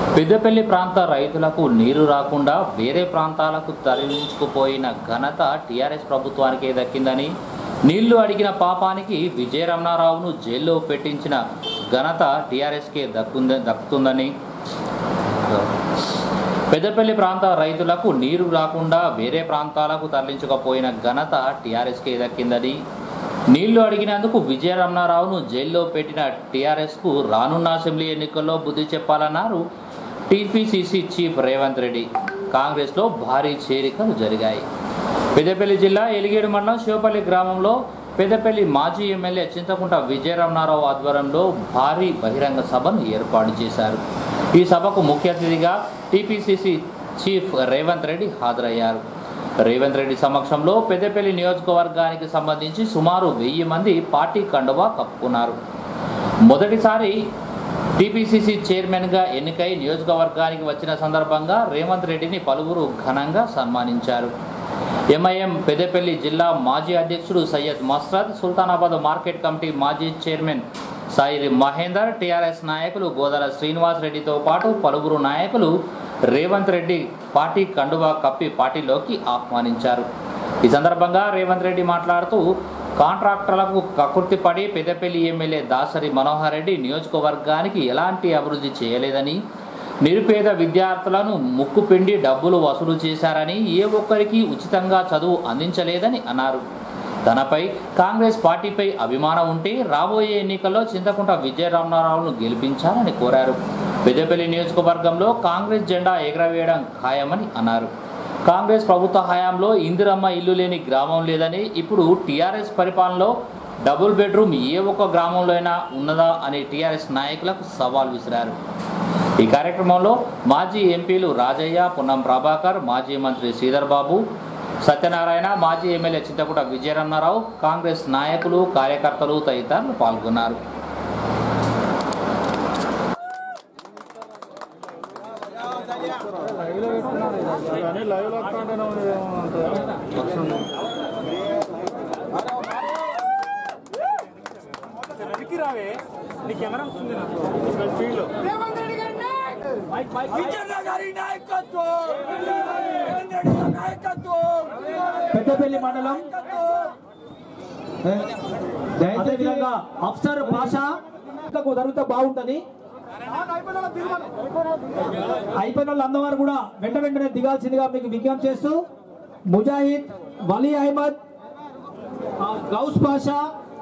పెద్దపల్లి ప్రాంత రైతులకు నీరు రాకుండా వేరే ప్రాంతాలకు తరలించుకుపోయిన ఘనత టీఆర్ఎస్ ప్రభుత్వానికే దక్కిందని నీళ్లు అడిగిన పాపానికి విజయరమణారావును జైల్లో పెట్టించిన ఘనత టీఆర్ఎస్కే దక్కుంద దక్కుతుందని పెద్దపల్లి ప్రాంత రైతులకు నీరు రాకుండా వేరే ప్రాంతాలకు తరలించకపోయిన ఘనత టీఆర్ఎస్కే దక్కిందని నీళ్లు అడిగినందుకు విజయరమణారావును జైల్లో పెట్టిన టీఆర్ఎస్కు రానున్న అసెంబ్లీ ఎన్నికల్లో బుద్ధి చెప్పాలన్నారు టీపీసీసీ చీఫ్ రేవంత్ రెడ్డి కాంగ్రెస్లో భారీ చేరికలు జరిగాయి పెద్దపల్లి జిల్లా ఎలిగేడు మండలం శివపల్లి గ్రామంలో పెద్దపల్లి మాజీ ఎమ్మెల్యే చింతకుంట విజయరమణారావు ఆధ్వర్యంలో భారీ బహిరంగ సభను ఏర్పాటు చేశారు ఈ సభకు ముఖ్య అతిథిగా టీపీసీసీ చీఫ్ రేవంత్ రెడ్డి హాజరయ్యారు రేవంత్ రెడ్డి సమక్షంలో పెద్దపల్లి నియోజకవర్గానికి సంబంధించి సుమారు వెయ్యి మంది పార్టీ కండువా కప్పుకున్నారు మొదటిసారి టీపీసీసీ చైర్మన్గా ఎన్నికై నియోజకవర్గానికి వచ్చిన సందర్భంగా రేవంత్ రెడ్డిని పలువురు ఘనంగా సన్మానించారు ఎంఐఎం పెద్దపల్లి జిల్లా మాజీ అధ్యక్షుడు సయ్యద్ మస్రద్ సుల్తానాబాద్ మార్కెట్ కమిటీ మాజీ చైర్మన్ సాయి మహేందర్ టీఆర్ఎస్ నాయకులు గోదల శ్రీనివాస్ రెడ్డితో పాటు పలువురు నాయకులు రేవంత్ రెడ్డి పార్టీ కండువా కప్పి పార్టీలోకి ఆహ్వానించారు ఈ సందర్భంగా రేవంత్ రెడ్డి మాట్లాడుతూ కాంట్రాక్టర్లకు కకుర్తిపడి పెద్దపల్లి ఎమ్మెల్యే దాసరి మనోహర్ రెడ్డి నియోజకవర్గానికి ఎలాంటి అభివృద్ధి చేయలేదని నిరుపేద విద్యార్థులను ముక్కుపిండి డబ్బులు వసూలు చేశారని ఏ ఒక్కరికి ఉచితంగా చదువు అందించలేదని అన్నారు తనపై కాంగ్రెస్ పార్టీపై అభిమానం ఉంటే రాబోయే ఎన్నికల్లో చింతకుంట విజయరామనారావును గెలిపించాలని కోరారు పెద్దపల్లి నియోజకవర్గంలో కాంగ్రెస్ జెండా ఎగరవేయడం ఖాయమని అన్నారు కాంగ్రెస్ ప్రభుత్వ హయాంలో ఇందిరమ్మ ఇల్లు లేని గ్రామం లేదని ఇప్పుడు టీఆర్ఎస్ పరిపాలనలో డబుల్ బెడ్రూమ్ ఏ ఒక్క గ్రామంలో అయినా ఉన్నదా అని టీఆర్ఎస్ నాయకులకు సవాల్ విసిరారు ఈ కార్యక్రమంలో మాజీ ఎంపీలు రాజయ్య పున్నం ప్రభాకర్ మాజీ మంత్రి శ్రీధర్ బాబు సత్యనారాయణ మాజీ ఎమ్మెల్యే చింతకుట విజయరమణారావు కాంగ్రెస్ నాయకులు కార్యకర్తలు తదితరులు పాల్గొన్నారు కానీ లైవ్ లో వస్తుంటేనే ఉంది ఏమో వెనక్కి రావే నీ కెమెరా వస్తుంది నాకు స్పీడ్ లో పెద్దపల్లి మండలం అదేవిధంగా అఫ్సర్ భాష జరిగితే బాగుంటది అయిపోయిన వాళ్ళు అందవారు కూడా వెంట వెంటనే దిగాల్సిందిగా మీకు విజ్ఞప్తి చేస్తూ ముజాహిద్ వలీ అహ్మద్ ఆ, గౌస్ పాషా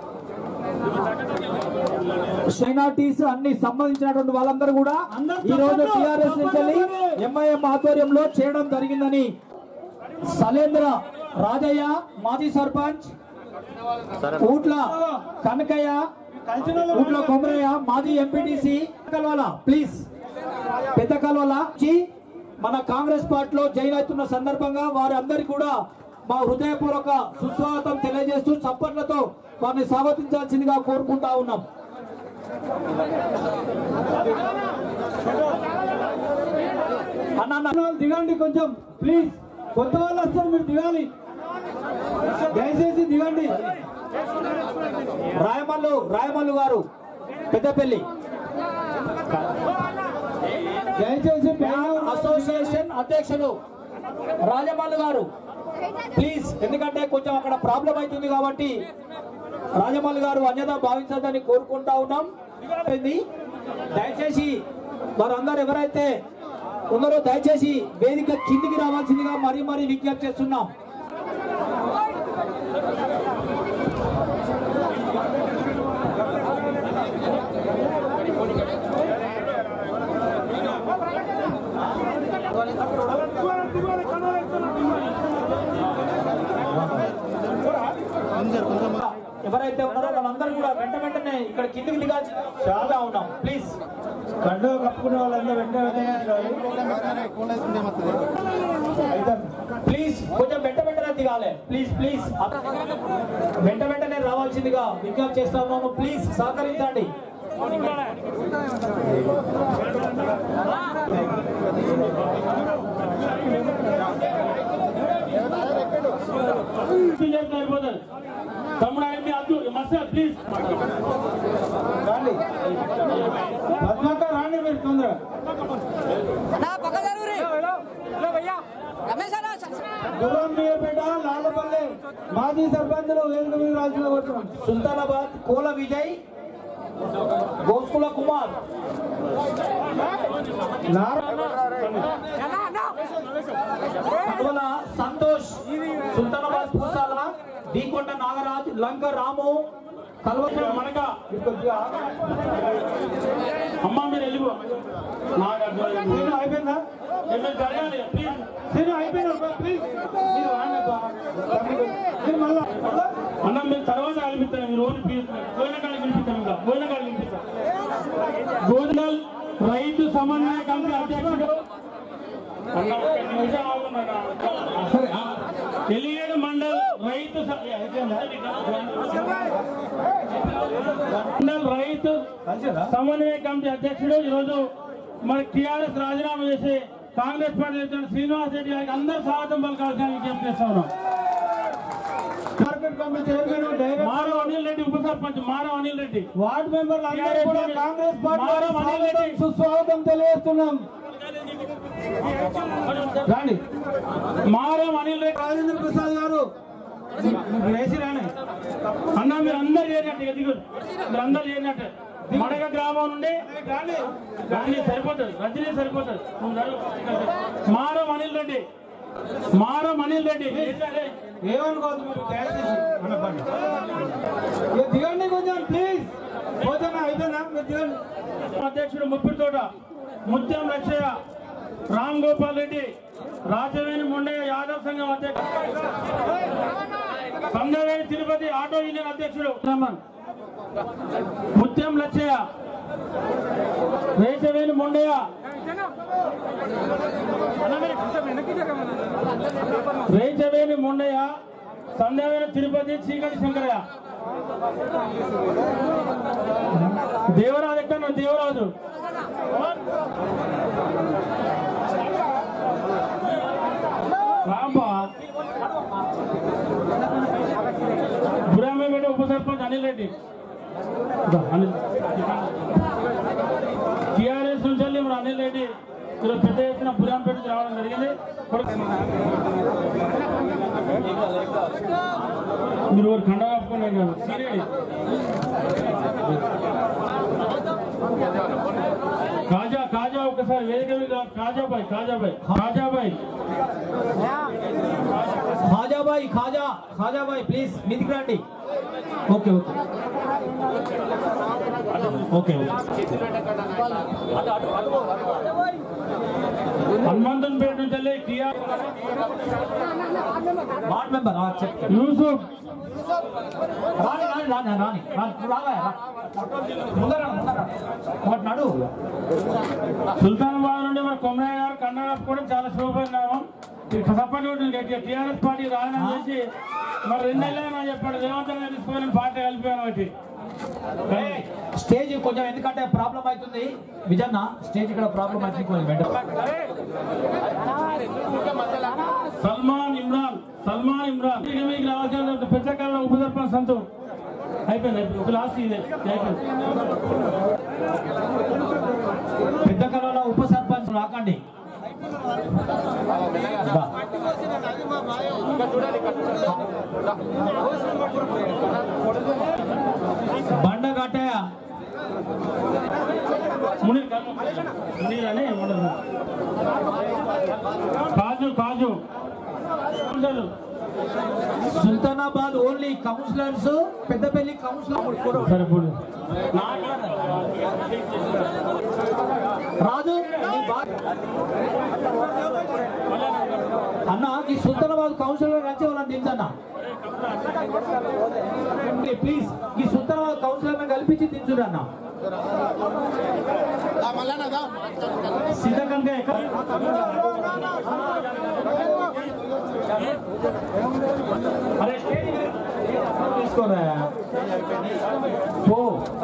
మైనార్టీస్ అన్ని సంబంధించినటువంటి వాళ్ళందరూ కూడా ఈ రోజు టిఆర్ఎస్ నుంచి ఎంఐఎం ఆధ్వర్యంలో చేయడం జరిగిందని సలేంద్ర రాజయ్య మాజీ సర్పంచ్ ఊట్ల కనకయ్య ఊట్ల కొమరయ్య మాజీ ఎంపీటీసీ కల్వాల ప్లీజ్ పెద్ద కల్వాల చి మన కాంగ్రెస్ పార్టీలో జైన్ అవుతున్న సందర్భంగా వారందరికీ కూడా మా హృదయపూర్వక సుస్వాగతం తెలియజేస్తూ చప్పట్లతో వారిని స్వాగతించాల్సిందిగా కోరుకుంటా ఉన్నాం అన్న అన్న, దిగండి కొంచెం ప్లీజ్ కొత్త వాళ్ళు వస్తారు మీరు దిగాలి దయచేసి దిగండి రాయమల్లు రాయమల్లు గారు పెద్దపల్లి దయచేసి బ్యాంక్ అసోసియేషన్ అధ్యక్షులు రాజమల్లు గారు ప్లీజ్ ఎందుకంటే కొంచెం అక్కడ ప్రాబ్లం అవుతుంది కాబట్టి రాజమల్లి గారు అన్యత భావించదని కోరుకుంటా ఉన్నాం ఇది దయచేసి వారందరూ ఎవరైతే ఉన్నారో దయచేసి వేదిక కిందికి రావాల్సిందిగా మరీ మరీ విజ్ఞప్తి చేస్తున్నాం ఎవరైతే ఉన్నారో వాళ్ళందరూ కూడా వెంట వెంటనే ఇక్కడ కిందికి దిగాల్సి చాలా ఉన్నాం ప్లీజ్ కండు కప్పుకునే వాళ్ళందరూ వెంట అయితే ప్లీజ్ కొంచెం వెంట వెంటనే దిగాలి ప్లీజ్ ప్లీజ్ వెంట వెంటనే రావాల్సిందిగా విజ్ఞప్తి చేస్తా ఉన్నాను ప్లీజ్ సహకరించండి అయిపోతుంది తమ్ముడు ఆయన మీ అద్దు మస్తా ప్లీజ్ రాండి పద్మాక రాండి మీరు తొందరగా గుర్రం పేట లాలపల్లి మాజీ సర్పంచులు వేదిక మీద రాల్సిన కోరుతున్నాం సుల్తానాబాద్ కోల విజయ్ గోస్కుల కుమార్ అందువల్ల సంతోష్ సుల్తానాబాద్ పూసాల దీకొండ నాగరాజ్ లంక రాము కల్వక మనక అమ్మ మీరు వెళ్ళిపో నాకు అర్థం సీను అయిపోయిందా మీరు జరగాలి ప్లీజ్ సీను అయిపోయిందా ప్లీజ్ మీరు రాండి అబ్బా. మీరు మళ్ళా అన్న మీరు తర్వాత కనిపిస్తాను మీరు ఓన్లీ ప్లీజ్ పోయిన కాడికి వినిపిస్తాను ఇంకా పోయిన కాడికి వినిపిస్తాను గోధుమల్ రైతు సమన్వయ కమిటీ అధ్యక్షుడు అన్న ఒక్క నిమిషం ఆగున్నానా? ఎలియేడు మండల్ రైతు స- అయిపోయిందా? మండల్ రైతు సమన్వయ కమిటీ అధ్యక్షుడు ఈరోజు మరి టిఆర్ఎస్ రాజీనామా చేసి కాంగ్రెస్ పార్టీ చేస్తున్న శ్రీనివాస్ రెడ్డి గారికి అందరూ స్వాగతం పలకాల్సిన విజ్ఞప్తి చేస్తా ఉన్నాం మార్కెట్ కమిటీ చైర్మన్ డైరెక్టర్ మారో అనిల్ రెడ్డి ఉప సర్పంచ్ మారో అనిల్ రెడ్డి వార్డు మెంబర్లు అందరూ కూడా కాంగ్రెస్ పార్టీ మారో అనిల్ స్వాగతం, రెడ్డి సుస్వాగతం తెలియజేస్తున్నాం రండి మారో అనిల్ రెడ్డి రాజేంద్ర ప్రసాద్ గారు మీరు లేచి రాండి అన్న మీరు అందరు చేరినట్టు ఇక దిగు మీరు అందరు చేరినట్టు మడగ గ్రామం నుండి రజనీ సరిపోతుంది రజనీ సరిపోతుంది నువ్వు నడువు. మారం అనిల్ రెడ్డి మారం అనిల్ రెడ్డి ఏంటంటే ఏమనుకోవద్దు మీరు దయచేసి అనపండి ఇక దిగండి కొంచెం ప్లీజ్ భోజనం అయిపోయిందా మీరు దిగండి అధ్యక్షుడు ముప్పిడితోట ముత్యం లక్షయ్య రామ్ గోపాల్ రెడ్డి రాజవేణి ముండయ్య యాదవ్ సంఘం అధ్యక్షుడు సంగవేణి తిరుపతి ఆటో యూనియన్ అధ్యక్షుడు రమణ్. ముత్యం లక్షయ్య రేచవేణి ముండయ్య రేచవేణి ముండయ్య సంధ్యావేణి తిరుపతి చీకటి శంకరయ్య దేవరాజు ఎక్కడ నువ్వు దేవరాజు రాంబా బురామేపేట ఉప సర్పంచ్ అనిల్ రెడ్డి దా, అనిల్ టిఆర్ఎస్ నుంచి వెళ్ళి ఇప్పుడు అనిల్ రెడ్డి ఈరోజు పెద్ద ఎత్తున బురాంపేట రావడం జరిగింది మీరు ఒక ఖండ కప్పుకోండి సీరియల్ కాజా కాజా ఒకసారి వేదిక మీద కాజాబాయ్ కాజాబాయ్ కాజాబాయ్ ఖాజాబాయ్ ఖాజా ఖాజాబాయ్ ప్లీజ్ మీదికి రండి ఓకే ఓకే ఓకే హనుమంతన్ పేట నుంచి వెళ్ళి టిఆర్ వార్డ్ మెంబర్ చెప్తాను యూసుఫ్ రాని రాని రాని రాని రాని నువ్వు రావా రా. ముందర రా, ముందర రా. వాటి నడు సుల్తానాబాద్ నుండి మరి కొమ్మయ్య గారు కన్నడ కూడా చాలా శుభపరిణామం సపోర్ట్ టీఆర్ఎస్ పార్టీ రాజీనామా చేసి మరి రెండేళ్ళైనా చెప్పాడు రేవంత్ రెడ్డి తీసుకుని పార్టీ కలిపాను బట్టి స్టేజ్ కొంచెం ఎందుకంటే ప్రాబ్లం అవుతుంది విజన్న స్టేజ్ ఇక్కడ ప్రాబ్లం అవుతుంది కొంచెం వెంట సల్మాన్ ఇమ్రాన్ సల్మాన్ ఇమ్రాన్ ఇక మీకు రావాల్సిన పెద్ద కాలం ఉప సర్పంచ్ సంతు అయిపోయింది అయిపోయింది ఒక లాస్ట్ ఇదే అయిపోయింది పెద్ద కళలో ఉప సర్పంచ్ రాకండి దా. బండ కట్టయ్య మునీర్ కాదు. మునీర్ అని ఉండదు కాజు కాజు ఉండదు. Sultanabad only councillors Peddapalli councillor సరిపోదు రాజు నీ బా- అన్న ఈ సుల్తానాబాద్ కౌన్సిలర్ వచ్చి వాళ్ళని దించన్న ప్లీజ్ ఈ సుల్తానాబాద్ కౌన్సిలర్ కల్పించి దించుడు అన్న సీతకంగా ఎక్కడ అరే స్టేజ్ మీద తీసుకోరా పో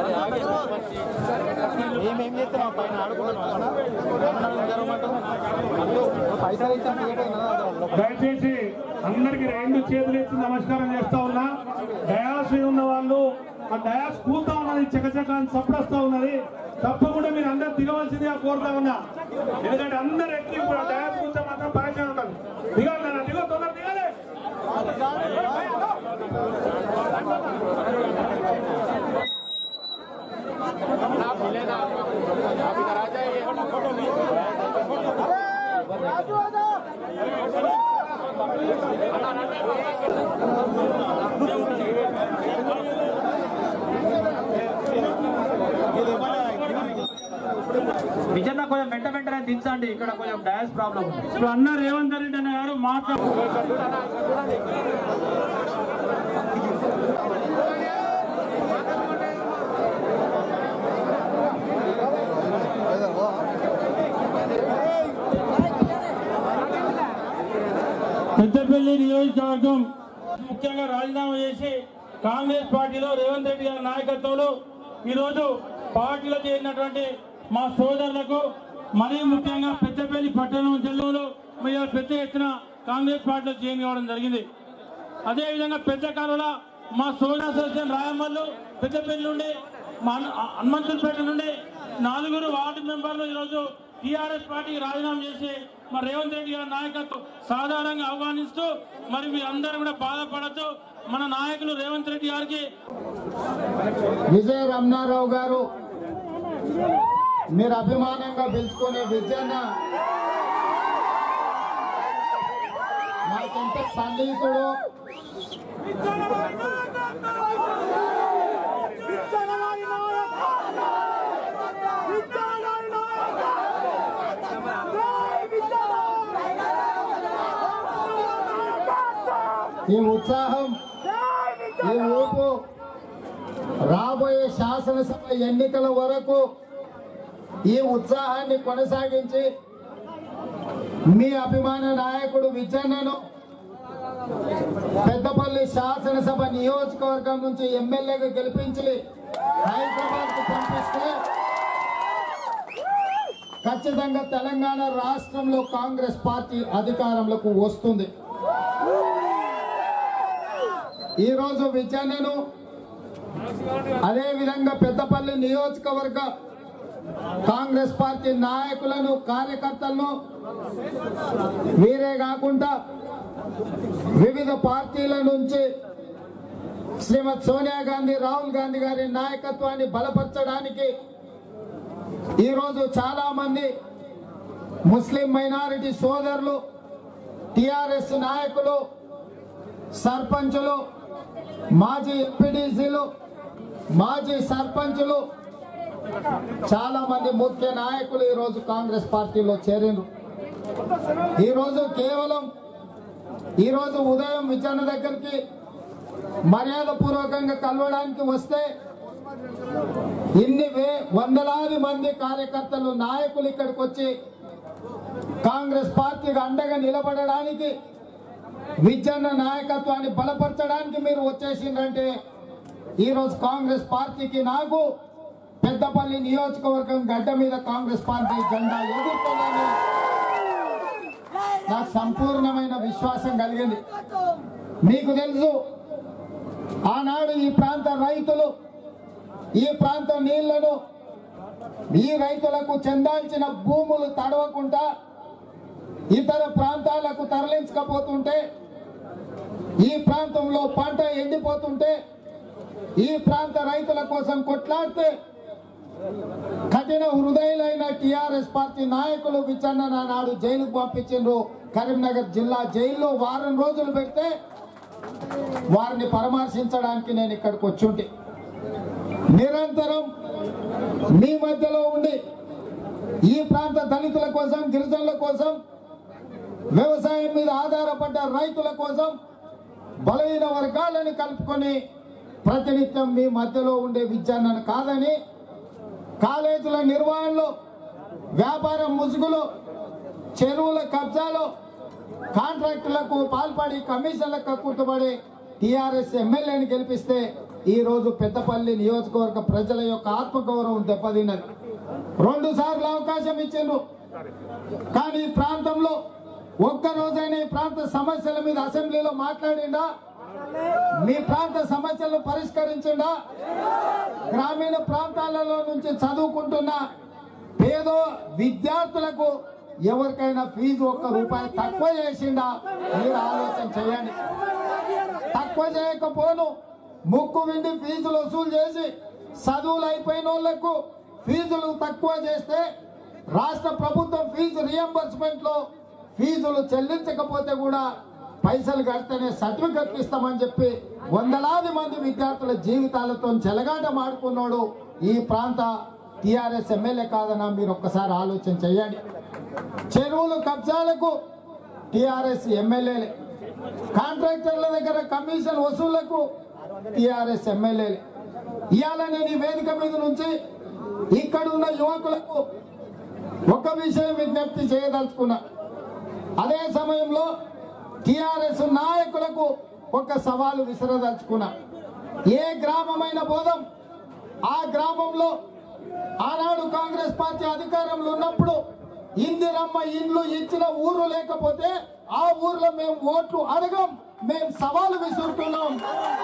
ఏమేం చేస్తున్నాం పైన ఆడుకుంటున్నాం పైసలు ఇచ్చాం దయచేసి అందరికి రెండు చేతులు ఎత్తి నమస్కారం చేస్తా ఉన్నా డయాస్ మీద ఉన్న వాళ్ళు ఆ డయాస్ కూతా ఉన్నది చకచక అని చప్పుడొస్తా ఉన్నది తప్పకుండా మీరు అందరు దిగవలసిందిగా కోరుతా ఉన్నా ఎందుకంటే అందరు ఎక్కి ఇప్పుడు ఆ డయాస్ కూర్చో మాత్రం పరిచయం ఉంటుంది దిగాలి నాన్న, దిగో తొందర దిగాలి విజయన్న కొంచెం వెంట వెంటనే దించండి ఇక్కడ కొంచెం డయాస్ ప్రాబ్లం ఉంది ఇప్పుడు అన్న రేవంత్ రెడ్డి అన్న గారు మాట్లాడు పెద్దపల్లి నియోజకవర్గం ముఖ్యంగా రాజీనామా చేసి కాంగ్రెస్ పార్టీలో రేవంత్ రెడ్డి గారి నాయకత్వంలో ఈరోజు పార్టీలో చేరినటువంటి మా సోదరులకు మరీ ముఖ్యంగా పెద్దపల్లి పట్టణం జిల్లాలో మీరు పెద్ద ఎత్తున కాంగ్రెస్ పార్టీలో జాయిన్ కావడం జరిగింది అదేవిధంగా పెద్ద కాలువల మా సోదర అసోసియేషన్ రాయమల్లు పెద్దపల్లి నుండి మా హను- హనుమంతులపేట నుండి నాలుగురు వార్డు మెంబర్లు ఈరోజు టీఆర్ఎస్ పార్టీకి రాజీనామా చేసి మరి రేవంత్ రెడ్డి గారి నాయకత్వం సాధారణంగా ఆహ్వానిస్తూ మరి మీ అందరూ కూడా బాధపడద్దు మన నాయకులు రేవంత్ రెడ్డి గారికి విజయ రమణారావు గారు మీరు అభిమానంగా పిలుచుకునే విజయన్న మాకెంత సన్నిహితుడు ఈ ఉత్సాహం ఈ ఊపు రాబోయే శాసనసభ ఎన్నికల వరకు ఈ ఉత్సాహాన్ని కొనసాగించి మీ అభిమాన నాయకుడు విజయన్నను పెద్దపల్లి శాసనసభ నియోజకవర్గం నుంచి ఎమ్మెల్యేగా గెలిపించి హైదరాబాద్ కు పంపిస్తే ఖచ్చితంగా తెలంగాణ రాష్ట్రంలో కాంగ్రెస్ పార్టీ అధికారంలోకి వస్తుంది ఈరోజు విజయన్నను అదే విధంగా పెద్దపల్లి నియోజకవర్గ కాంగ్రెస్ పార్టీ నాయకులను కార్యకర్తలను వీరే కాకుండా వివిధ పార్టీల నుంచి శ్రీమతి సోనియా గాంధీ రాహుల్ గాంధీ గారి నాయకత్వాన్ని బలపరచడానికి ఈరోజు చాలా మంది ముస్లిం మైనారిటీ సోదరులు టిఆర్ఎస్ నాయకులు సర్పంచులు మాజీ ఎంపీడీసీలు మాజీ సర్పంచులు చాలా మంది ముఖ్య నాయకులు ఈరోజు కాంగ్రెస్ పార్టీలో చేరిండ్రు ఈరోజు కేవలం ఈరోజు ఉదయం విచారణ దగ్గరికి మర్యాద పూర్వకంగా కలవడానికి వస్తే ఇన్ని వే వందలాది మంది కార్యకర్తలు నాయకులు ఇక్కడికి వచ్చి కాంగ్రెస్ పార్టీకి అండగా నిలబడడానికి విజన్న నాయకత్వాన్ని బలపరచడానికి మీరు వచ్చేసిందంటే ఈరోజు కాంగ్రెస్ పార్టీకి నాకు పెద్దపల్లి నియోజకవర్గం గడ్డ మీద కాంగ్రెస్ పార్టీ జెండా ఎదుర్కోవాలని నాకు సంపూర్ణమైన విశ్వాసం కలిగింది మీకు తెలుసు ఆనాడు ఈ ప్రాంత రైతులు ఈ ప్రాంత నీళ్లను ఈ రైతులకు చెందాల్సిన భూములు తడవకుండా ఇతర ప్రాంతాలకు తరలించకపోతుంటే ఈ ప్రాంతంలో పంట ఎండిపోతుంటే ఈ ప్రాంత రైతుల కోసం కొట్లాడితే కఠిన హృదయులైన టిఆర్ఎస్ పార్టీ నాయకులు విచన్న నాడు జైలుకు పంపించిండ్రు కరీంనగర్ జిల్లా జైల్లో వారం రోజులు పెడితే వారిని పరామర్శించడానికి నేను ఇక్కడికి వచ్చుంటే నిరంతరం మీ మధ్యలో ఉండి ఈ ప్రాంత దళితుల కోసం గిరిజనుల కోసం వ్యవసాయం మీద ఆధారపడ్డ రైతుల కోసం బలహీన వర్గాలను కలుపుకొని ప్రతినిత్యం మీ మధ్యలో ఉండే విద్యాన్నను కాదని కాలేజీల నిర్వహణలో వ్యాపారం ముసుగులో చెరువుల కబ్జాలో కాంట్రాక్టులకు పాల్పడి కమిషన్లకు కక్కుర్తుపడి టీఆర్ఎస్ ఎమ్మెల్యేని గెలిపిస్తే ఈ రోజు పెద్దపల్లి నియోజకవర్గ ప్రజల యొక్క ఆత్మగౌరవం దెబ్బతిన్నది రెండు సార్లు అవకాశం ఇచ్చిండ్రు కానీ ఈ ప్రాంతంలో ఒక్క రోజైనా ఈ ప్రాంత సమస్యల మీద అసెంబ్లీలో మాట్లాడిండా మీ ప్రాంత సమస్యలను పరిష్కరించిండా గ్రామీణ ప్రాంతాలలో నుంచి చదువుకుంటున్న పేదో విద్యార్థులకు ఎవరికైనా ఫీజు ఒక్క రూపాయి తక్కువ చేసిండా మీరు ఆలోచన చేయండి తక్కువ చేయకపోను ముక్కు విండి ఫీజులు వసూలు చేసి చదువులు అయిపోయిన వాళ్ళకు ఫీజులు తక్కువ చేస్తే రాష్ట్ర ప్రభుత్వం ఫీజు రియంబర్స్మెంట్ లో ఫీజులు చెల్లించకపోతే కూడా పైసలు కడితేనే సర్టిఫికెట్లు ఇస్తామని చెప్పి వందలాది మంది విద్యార్థుల జీవితాలతో చెలగాట మాడుకున్నాడు ఈ ప్రాంత టిఆర్ఎస్ ఎమ్మెల్యే కాదన్నా మీరు ఒక్కసారి ఆలోచన చేయండి చెరువులు కబ్జాలకు టిఆర్ఎస్ ఎమ్మెల్యేలే కాంట్రాక్టర్ల దగ్గర కమిషన్ వసూళ్లకు టిఆర్ఎస్ ఎమ్మెల్యేలే ఇవాళ నేను ఈ వేదిక మీద నుంచి ఇక్కడ ఉన్న యువకులకు ఒక విషయం విజ్ఞప్తి చేయదలుచుకున్నా అదే సమయంలో టిఆర్ఎస్ నాయకులకు ఒక సవాలు విసరదలుచుకున్నా ఏ గ్రామమైన బోధం ఆ గ్రామంలో ఆనాడు కాంగ్రెస్ పార్టీ అధికారంలో ఉన్నప్పుడు ఇందిరమ్మ ఇండ్లు ఇచ్చిన ఊరు లేకపోతే ఆ ఊర్లో మేము ఓట్లు అడగం మేము సవాలు విసురుతున్నాం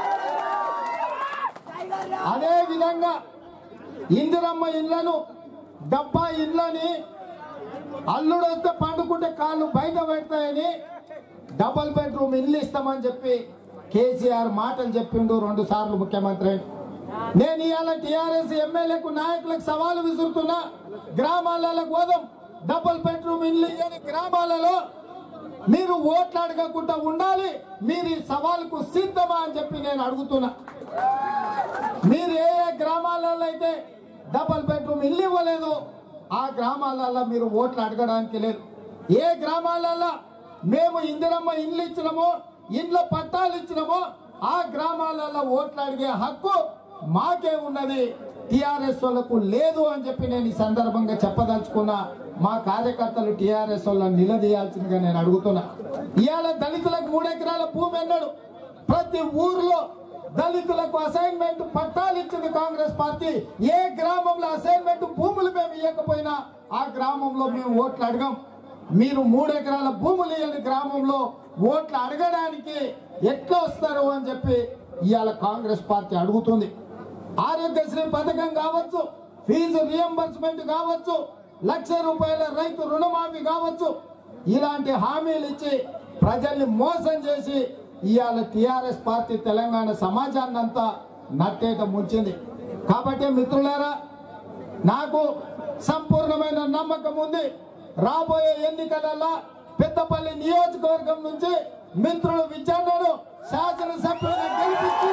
అదే విధంగా ఇందిరమ్మ ఇళ్లను డబ్బా ఇళ్ళని అల్లుడు వస్తే పండుకుంటే కాళ్ళు బయట పెడతాయని డబల్ బెడ్రూమ్ ఇల్లు ఇస్తామని చెప్పి కేసీఆర్ మాటలు చెప్పిండు రెండు సార్లు ముఖ్యమంత్రి నేను ఇవాళ టిఆర్ఎస్ ఎమ్మెల్యేకు నాయకులకు సవాలు విసురుతున్నా గ్రామాలలో గోదాం డబుల్ బెడ్రూమ్ ఇల్లు ఇయ్యని గ్రామాలలో మీరు ఓట్లు అడగకుండా ఉండాలి మీరు ఈ సవాలుకు సిద్ధమా అని చెప్పి నేను అడుగుతున్నా మీరు ఏ ఏ గ్రామాలలో అయితే డబల్ బెడ్రూమ్ ఇల్లు ఇవ్వలేదు ఆ గ్రామాలలో మీరు ఓట్లు అడగడానికి లేదు ఏ గ్రామాలలో మేము ఇందిరమ్మ ఇల్లు ఇచ్చినామో ఇండ్ల పట్టాలు ఇచ్చినామో ఆ గ్రామాలలో ఓట్లు అడిగే హక్కు మాకే ఉన్నది టిఆర్ఎస్ వాళ్ళకు లేదు అని చెప్పి నేను ఈ సందర్భంగా చెప్పదలుచుకున్నా మా కార్యకర్తలు టిఆర్ఎస్ వాళ్ళని నిలదీయాల్సిందిగా నేను అడుగుతున్నా ఇవాళ దళితులకు మూడెకరాల భూమి అన్నాడు ప్రతి ఊర్లో దళితులకు అసైన్మెంట్ పట్టాలు ఇచ్చింది కాంగ్రెస్ పార్టీ ఏ గ్రామంలో అసైన్మెంట్ భూములు మేము ఇవ్వకపోయినా ఆ గ్రామంలో మేము ఓట్లు అడగం మీరు మూడు ఎకరాల భూములు ఇవ్వని గ్రామంలో ఓట్లు అడగడానికి ఎట్లా వస్తారు అని చెప్పి ఇవాళ కాంగ్రెస్ పార్టీ అడుగుతుంది ఆరోగ్యశ్రీ పథకం కావచ్చు ఫీజు రియంబర్స్మెంట్ కావచ్చు లక్ష రూపాయల రైతు రుణమాఫీ కావచ్చు ఇలాంటి హామీలు ఇచ్చి ప్రజల్ని మోసం చేసి ఇవాళ టిఆర్ఎస్ పార్టీ తెలంగాణ సమాజాన్ని అంతా నట్టేట ముంచింది కాబట్టి మిత్రులారా నాకు సంపూర్ణమైన నమ్మకం ఉంది రాబోయే ఎన్నికలలో పెద్దపల్లి నియోజకవర్గం నుంచి మిత్రులు విచారణను శాసనసభ్యులుగా గెలిపించి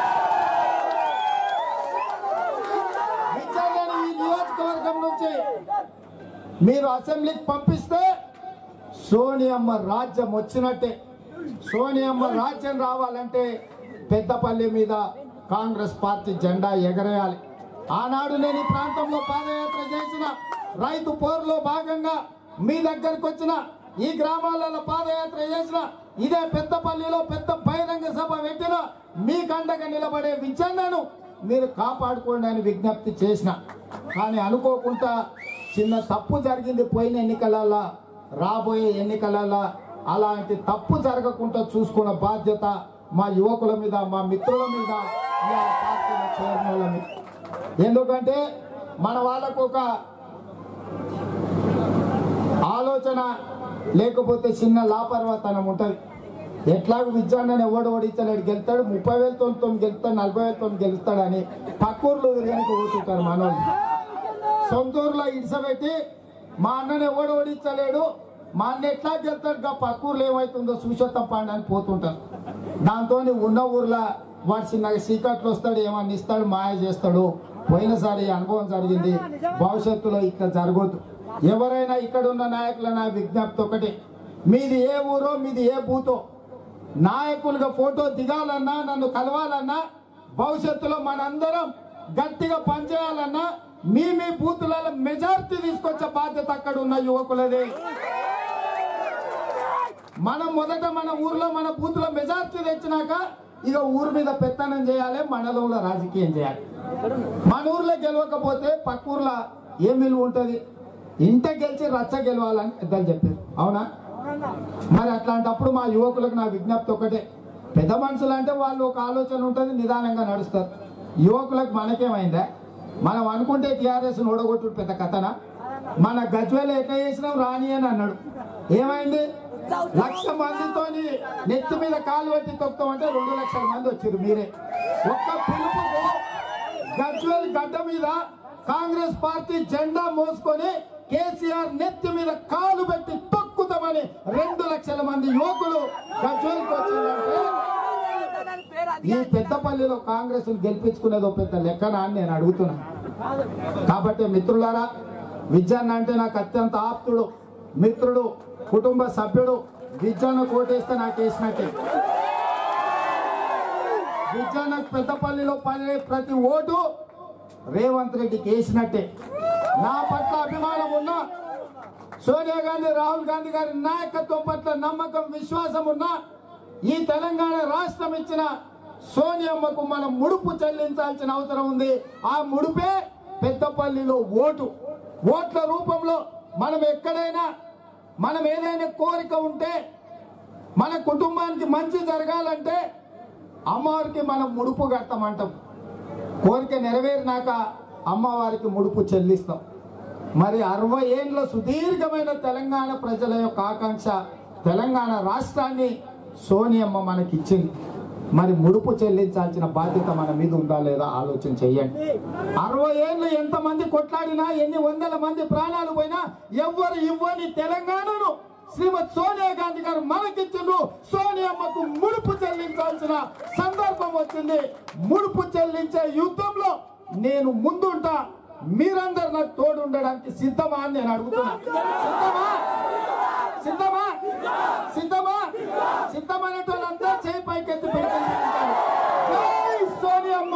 విచారణను ఈ నియోజకవర్గం నుంచి మీరు అసెంబ్లీకి పంపిస్తే సోనియమ్మ రాజ్యం వచ్చినట్టే సోనియమ్మ రాజ్యం రావాలంటే పెద్దపల్లి మీద కాంగ్రెస్ పార్టీ జెండా ఎగరేయాలి ఆనాడు నేను ఈ ప్రాంతంలో పాదయాత్ర చేసిన రైతు పోరులో భాగంగా మీ దగ్గరకు వచ్చిన ఈ గ్రామాలలో పాదయాత్ర చేసిన ఇదే పెద్దపల్లిలో పెద్ద బహిరంగ సభ పెట్టిన మీ కండగా నిలబడే విజన్నను మీరు కాపాడుకోండి అని విజ్ఞప్తి చేసిన కానీ అనుకోకుండా చిన్న తప్పు జరిగింది పోయిన ఎన్నికలలో రాబోయే ఎన్నికలలో అలాంటి తప్పు జరగకుండా చూసుకున్న బాధ్యత మా యువకుల మీద మా మిత్రుల మీద ఇవాళ పార్టీలో చేరిన వాళ్ళ మీద ఎందుకంటే మన వాళ్ళకు ఒక ఆలోచన లేకపోతే చిన్న లాపర్వతనం ఉంటుంది ఎట్లాగో విద్యాన్ని ఎవడు ఓడించలేడు గెలుతాడు ముప్పై వేలతో గెలుస్తాడు నలభై వేలతో గెలుస్తాడని పక్కూర్లు తిరగడానికి పోతుంటారు మనోళ్ళు సొంత ఊర్లో ఇడిసబెట్టి మా అన్నని ఎవడు ఓడించలేడు మా అన్న ఎట్లా గెలుతాడు గా పక్కూర్లో ఏమవుతుందో చూసొత్తం పండి అని పోతుంటారు దాంతో ఉన్న ఊర్లో వాడు చిన్నగా సీకట్లు వస్తాడు ఏమన్నా ఇస్తాడు మాయ చేస్తాడు పోయినసారి ఈ అనుభవం జరిగింది భవిష్యత్తులో ఇట్లా జరగొద్దు ఎవరైనా ఇక్కడ ఉన్న నాయకుల నా విజ్ఞప్తి ఒకటి మీది ఏ ఊరో మీది ఏ బూతో నాయకులుగా ఫోటో దిగాలన్నా నన్ను కలవాలన్నా భవిష్యత్తులో మనందరం గట్టిగా పనిచేయాలన్నా మీ మీ బూతులలో మెజార్టీ తీసుకొచ్చే బాధ్యత అక్కడ ఉన్న యువకులదే మనం మొదట మన ఊర్లో మన బూత్లో మెజార్టీ తెచ్చినాక ఇక ఊరు మీద పెత్తనం చేయాలి మనలో రాజకీయం చేయాలి మన ఊర్లో గెలవకపోతే పక్క ఊర్లో ఏం విలువ ఉంటుంది ఇంట గెలిచి రచ్చ గెలవాలని పెద్దలు చెప్పారు అవునా మరి అట్లాంటప్పుడు మా యువకులకు నా విజ్ఞప్తి ఒకటే పెద్ద మనుషులు అంటే వాళ్ళు ఒక ఆలోచన ఉంటుంది నిదానంగా నడుస్తారు యువకులకు మనకేమైందా మనం అనుకుంటే టీఆర్ఎస్ ఓడగొట్టుడు పెద్ద కథన మన గజ్వేలు ఎట్లా చేసినాం రాని అని అన్నాడు ఏమైంది లక్ష మందితోని నెత్తి మీద కాలు పెట్టి తొక్కుతామంటే రెండు లక్షల మంది వచ్చారు మీరే ఒక్క పిలుపుకు గజ్వేల్ గడ్డ మీద కాంగ్రెస్ పార్టీ జెండా మోసుకొని కేసీఆర్ నెత్తి మీద కాలు పెట్టి తొక్కుతామని రెండు లక్షల మంది యువకులు గజ్వేల్కి వచ్చిందంటే ఈ పెద్దపల్లిలో కాంగ్రెస్ గెలిపించుకునేది ఒక పెద్ద లెక్కన అని నేను అడుగుతున్నా కాబట్టి మిత్రులారా విద్యాన్న అంటే నాకు అత్యంత ఆప్తుడు మిత్రుడు కుటుంబ సభ్యుడు విద్యాన్న కోటేస్తే నాకు వేసినట్టే విద్యాన్నకు పెద్దపల్లిలో పడే ప్రతి ఓటు రేవంత్ రెడ్డికి వేసినట్టే నా పట్ల అభిమానం ఉన్నా సోనియా గాంధీ రాహుల్ గాంధీ గారి నాయకత్వం పట్ల నమ్మకం విశ్వాసం ఉన్నా ఈ తెలంగాణ రాష్ట్రం ఇచ్చిన సోనియమ్మకు మనం ముడుపు చెల్లించాల్సిన అవసరం ఉంది ఆ ముడుపే పెద్దపల్లిలో ఓటు ఓట్ల రూపంలో మనం ఎక్కడైనా మనం ఏదైనా కోరిక ఉంటే మన కుటుంబానికి మంచి జరగాలంటే అమ్మవారికి మనం ముడుపు కడతామంటాం కోరిక నెరవేరినాక అమ్మవారికి ముడుపు చెల్లిస్తాం మరి అరవై ఏండ్ల సుదీర్ఘమైన తెలంగాణ ప్రజల యొక్క ఆకాంక్ష తెలంగాణ రాష్ట్రాన్ని సోనియమ్మ మనకి ఇచ్చింది మరి ముడుపు చెల్లించాల్సిన బాధ్యత మన మీద ఉందా లేదా ఆలోచన చెయ్యండి అరవై ఏళ్ళు ఎంతమంది కొట్లాడినా ఎన్ని వందల మంది ప్రాణాలు పోయినా ఎవ్వరు ఇవ్వని తెలంగాణను శ్రీమతి సోనియా గాంధీ గారు మనకిచ్చిండ్రు సోనియమ్మకు ముడుపు చెల్లించాల్సిన సందర్భం వచ్చింది ముడుపు చెల్లించే యుద్ధంలో నేను ముందుంటా మీరందరు నాకు తోడు ఉండడానికి సిద్ధమా అని నేను అడుగుతున్నా సిద్ధమా సిద్ధమా సిద్ధమా సిద్ధమైనటువంటి చేయి పైకెత్తి పెట్టుకుంటారు జై సోనియమ్మ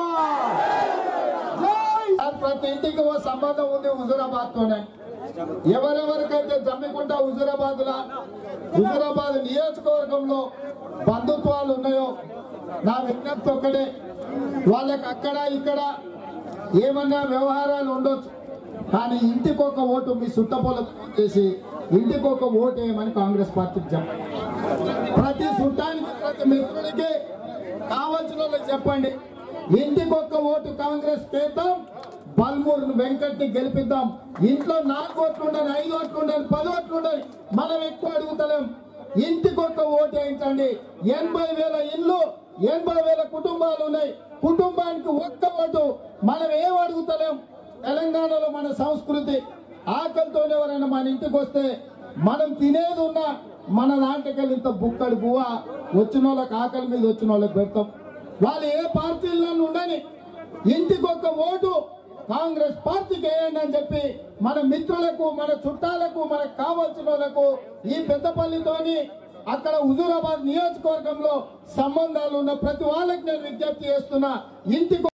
జై ప్రతి ఇంటికి ఓ సంబంధం ఉంది హుజురాబాద్ తోనే ఎవరెవరికైతే జమ్మికుంట హుజురాబాద్ లా హుజురాబాద్ నియోజకవర్గంలో బంధుత్వాలు ఉన్నాయో నా విజ్ఞప్తి ఒక్కటే వాళ్ళకి అక్కడ ఇక్కడ ఏమన్నా వ్యవహారాలు ఉండొచ్చు కానీ ఇంటికి ఒక ఓటు మీ సుట్టపోలకు చేసి ఇంటికి ఒక ఓటు వేయమని కాంగ్రెస్ పార్టీకి చెప్పండి ప్రతి చుట్టానికి ప్రతి మిత్రుడికి కావాల్సిన వాళ్ళకి చెప్పండి ఇంటికి ఒక్క ఓటు కాంగ్రెస్ కేద్దాం బల్మూరు వెంకట్ని గెలిపిద్దాం ఇంట్లో నాలుగు ఓట్లు ఉండాలి ఐదు ఓట్లు ఉండాలి పది ఓట్లు ఉండాలి మనం ఎక్కువ అడుగుతలేం ఇంటికి ఒక్క ఓటు వేయించండి ఎనభై వేల ఇల్లు ఎనభై వేల కుటుంబాలు ఉన్నాయి కుటుంబానికి ఒక్క ఓటు మనం ఏం అడుగుతలేం తెలంగాణలో మన సంస్కృతి ఆకలితో ఎవరైనా మన ఇంటికి వస్తే మనం తినేది ఉన్నా మన దాంట్లోకి ఇంత బుక్కడి పువ్వ వచ్చిన వాళ్ళకి ఆకలి మీద వచ్చిన వాళ్ళకి పెడతాం వాళ్ళు ఏ పార్టీల్లో ఉండని ఇంటికి ఒక్క ఓటు కాంగ్రెస్ పార్టీకి వేయండి అని చెప్పి మన మిత్రులకు మన చుట్టాలకు మనకు కావాల్సిన వాళ్ళకు ఈ పెద్దపల్లితోని అక్కడ హుజూరాబాద్ నియోజకవర్గంలో సంబంధాలు ఉన్న ప్రతి వాళ్ళకి నేను విజ్ఞప్తి చేస్తున్నా ఇంటికి